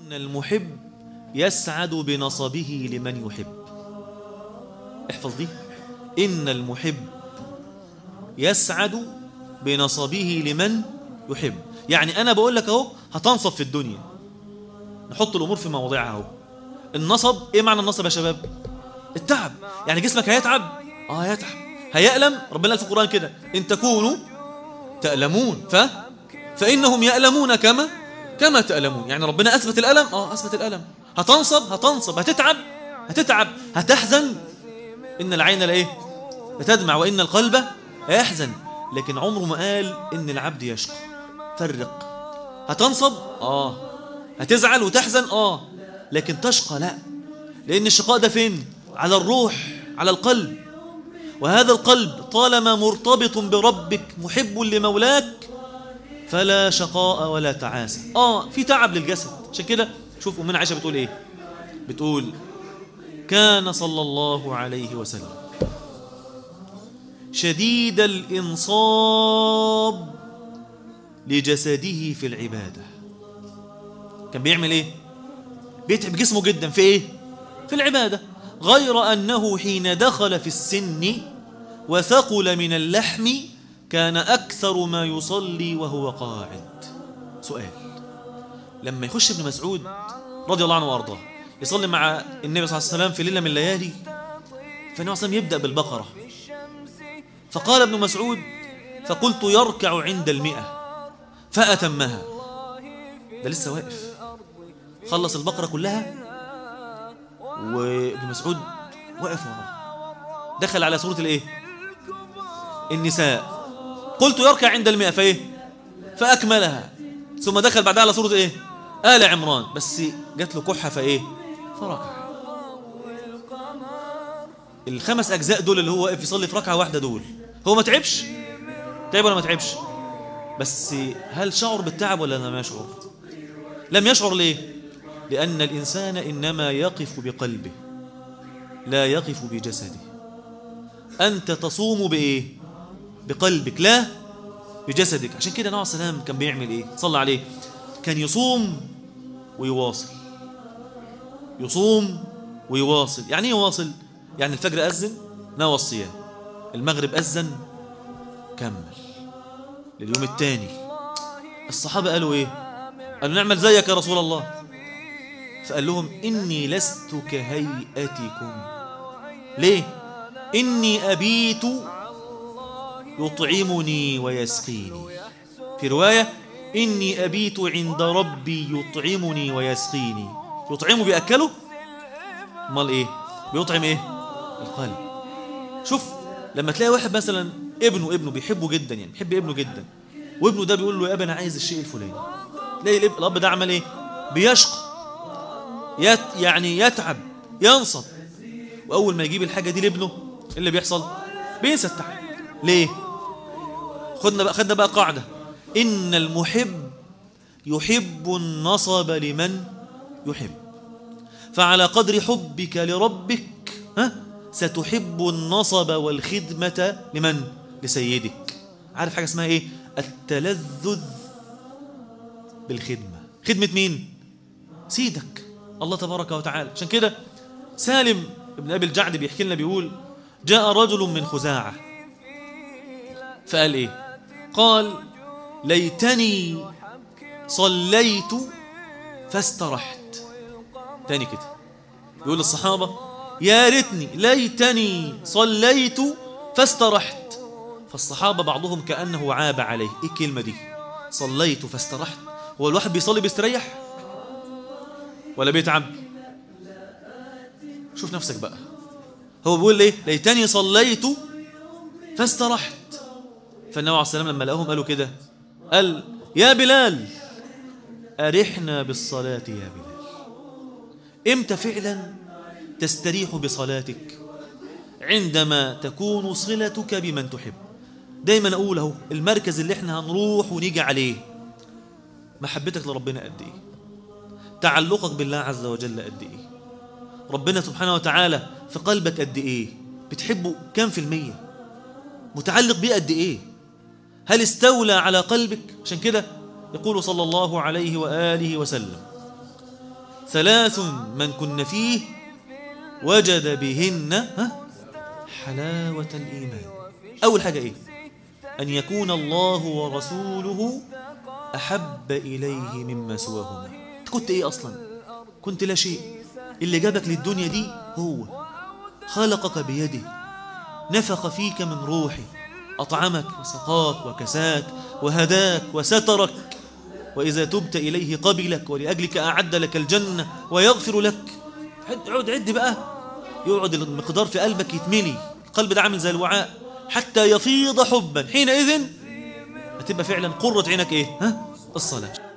إن المحب يسعد بنصبه لمن يحب احفظ دي إن المحب يسعد بنصبه لمن يحب يعني أنا بقول لك أهو هتنصب في الدنيا نحط الأمور في مواضعها أهو النصب إيه معنى النصب يا شباب التعب يعني جسمك هيتعب آه هيتعب هيألم ربنا قال في القرآن كده إن تكونوا تألمون ف فإنهم يألمون كما كما تألمون يعني ربنا أثبت الألم آه أثبت الألم هتنصب هتنصب هتتعب هتتعب هتحزن إن العين لا إيه لتدمع وإن القلب يحزن لكن عمره ما قال إن العبد يشقى فرق هتنصب آه هتزعل وتحزن آه لكن تشقى لا لأن الشقاء ده فين على الروح على القلب وهذا القلب طالما مرتبط بربك محب لمولاك فلا شقاء ولا تعاسة آه في تعب للجسد عشان كده شوف أمنا عائشة بتقول إيه بتقول كان صلى الله عليه وسلم شديد الإنصاب لجسده في العبادة كان بيعمل إيه بيتعب جسمه جدا في إيه في العبادة غير أنه حين دخل في السن وثقل من اللحم كان أكثر ما يصلي وهو قاعد سؤال لما يخش ابن مسعود رضي الله عنه وأرضاه يصلي مع النبي صلى الله عليه وسلم في ليلة من الليالي فالنبي صلى الله عليه وسلم يبدأ بالبقرة فقال ابن مسعود فقلت يركع عند المئة فأتمها ده لسه واقف خلص البقرة كلها وابن مسعود واقف وراه دخل على سورة الايه النساء قلت يركع عند المئة فايه فأكملها ثم دخل بعدها على سورة ايه آل عمران بس جات له كحة فايه فركع الخمس أجزاء دول اللي هو واقف يصلي في ركعة واحدة دول هو ما تعبش تعب ولا ما تعبش بس هل شعر بالتعب ولا لم يشعر لم يشعر ليه لأن الإنسان إنما يقف بقلبه لا يقف بجسده أنت تصوم بإيه بقلبك لا بجسدك عشان كده نوع السلام كان بيعمل إيه صلى عليه كان يصوم ويواصل يصوم ويواصل يعني ايه يواصل يعني الفجر أذن نوى الصيام المغرب أذن كمل لليوم الثاني الصحابة قالوا ايه قالوا نعمل زيك يا رسول الله فقال لهم إني لست كهيئتكم ليه إني أبيت يطعمني ويسقيني في رواية إني أبيت عند ربي يطعمني ويسقيني يطعمه بيأكله امال إيه بيطعم إيه القلب شوف لما تلاقي واحد مثلا ابنه ابنه بيحبه جدا يعني بيحب ابنه جدا وابنه ده بيقول له يا ابني انا عايز الشيء الفلاني تلاقي الاب الاب ده عمل ايه بيشقى يت يعني يتعب ينصب واول ما يجيب الحاجه دي لابنه ايه اللي بيحصل بينسى التعب ليه خدنا بقى خدنا بقى قاعده ان المحب يحب النصب لمن يحب فعلى قدر حبك لربك ها ستحب النصب والخدمة لمن؟ لسيدك عارف حاجة اسمها ايه؟ التلذذ بالخدمة خدمة مين؟ سيدك الله تبارك وتعالى عشان كده سالم ابن أبي الجعد بيحكي لنا بيقول جاء رجل من خزاعة فقال ايه؟ قال ليتني صليت فاسترحت تاني كده يقول للصحابة يا ريتني ليتني صليت فاسترحت فالصحابة بعضهم كأنه عاب عليه ايه الكلمة دي صليت فاسترحت هو الواحد بيصلي بيستريح ولا بيتعب شوف نفسك بقى هو بيقول ليه ليتني صليت فاسترحت فالنبي عليه السلام لما لقاهم قالوا كده قال يا بلال أرحنا بالصلاة يا بلال امتى فعلا تستريح بصلاتك عندما تكون صلتك بمن تحب دايما اقول اهو المركز اللي احنا هنروح ونيجي عليه محبتك لربنا قد ايه تعلقك بالله عز وجل قد ايه ربنا سبحانه وتعالى في قلبك قد ايه بتحبه كام في المية متعلق بيه قد ايه هل استولى على قلبك عشان كده يقول صلى الله عليه وآله وسلم ثلاث من كن فيه وجد بهن ها حلاوة الإيمان أول حاجة إيه أن يكون الله ورسوله أحب إليه مما سواهما أنت كنت إيه أصلا كنت لا شيء اللي جابك للدنيا دي هو خلقك بيده نفخ فيك من روحه أطعمك وسقاك وكساك وهداك وسترك وإذا تبت إليه قبلك ولأجلك أعد لك الجنة ويغفر لك عد عد عد بقى يقعد المقدار في قلبك يتملي القلب ده عامل زي الوعاء حتى يفيض حبا حينئذ هتبقى فعلا قرة عينك ايه ها الصلاة